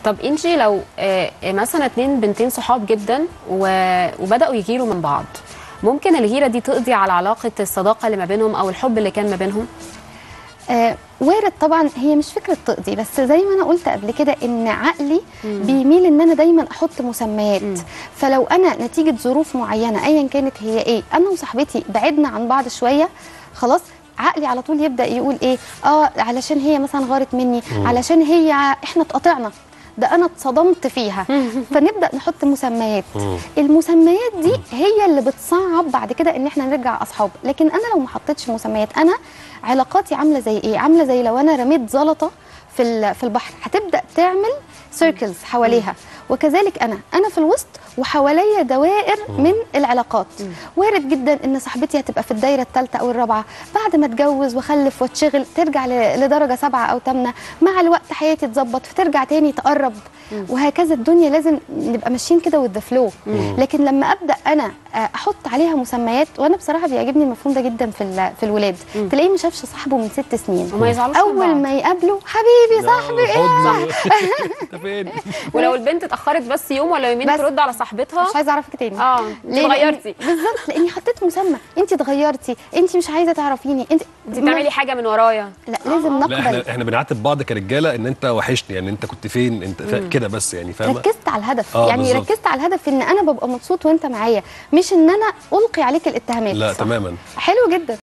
طب انجي لو آه، مثلا اتنين بنتين صحاب جدا و- وبداوا يغيروا من بعض ممكن الغيره دي تقضي على علاقه الصداقه اللي ما بينهم او الحب اللي كان ما بينهم آه وارد طبعا هي مش فكره تقضي بس زي ما انا قلت قبل كده ان عقلي بيميل ان انا دايما احط مسميات فلو انا نتيجه ظروف معينه ايا كانت هي ايه انا وصاحبتي بعدنا عن بعض شويه خلاص عقلي على طول يبدا يقول ايه اه علشان هي مثلا غارت مني علشان هي ع- احنا اتقطعنا ده انا اتصدمت فيها فنبدا نحط مسميات المسميات دي هي اللي بتصعب بعد كده ان احنا نرجع اصحاب لكن انا لو ما حطيتش مسميات انا علاقاتي عامله زي ايه عامله زي لو انا رميت زلطه في ال- في البحر هتبدا تعمل سيركلز حواليها وكذلك انا انا في الوسط وحواليا دوائر من العلاقات وارد جدا ان صاحبتي هتبقى في الدايره الثالثه او الرابعه بعد ما اتجوز واخلف واتشغل ترجع ل- لدرجه سبعه او ثامنه مع الوقت حياتي تظبط فترجع تاني تقرب وهكذا الدنيا لازم نبقى ماشيين كده وذ فلو لكن لما ابدا انا آه، احط عليها مسميات وانا بصراحه بيعجبني المفهوم ده جدا في ال- في الولاد تلاقيه ما شافش صاحبه من ست سنين وما يزعلوش من بعض. اول ما يقابله حبيبي صاحبي ايه انت فين ولو البنت اتاخرت بس يوم ولا يومين بس. ترد على صاحبتها مش عايزه اعرفك تاني اه ليه؟ اتغيرتي لأني- بالظبط لاني حطيت مسمى انت اتغيرتي انت مش عايزه تعرفيني انت انت بتعملي حاجه من ورايا لا لازم لا نقبل احنا احنا بنعاتب بعض كرجاله ان انت وحشني يعني انت كنت فين انت فا- كده بس يعني فاهمه ركزت على الهدف آه، يعني بالظبط. ركزت على الهدف ان انا ببقى مبسوط وانت معايا مش ان انا القي عليك الاتهامات لا تماما حلو جدا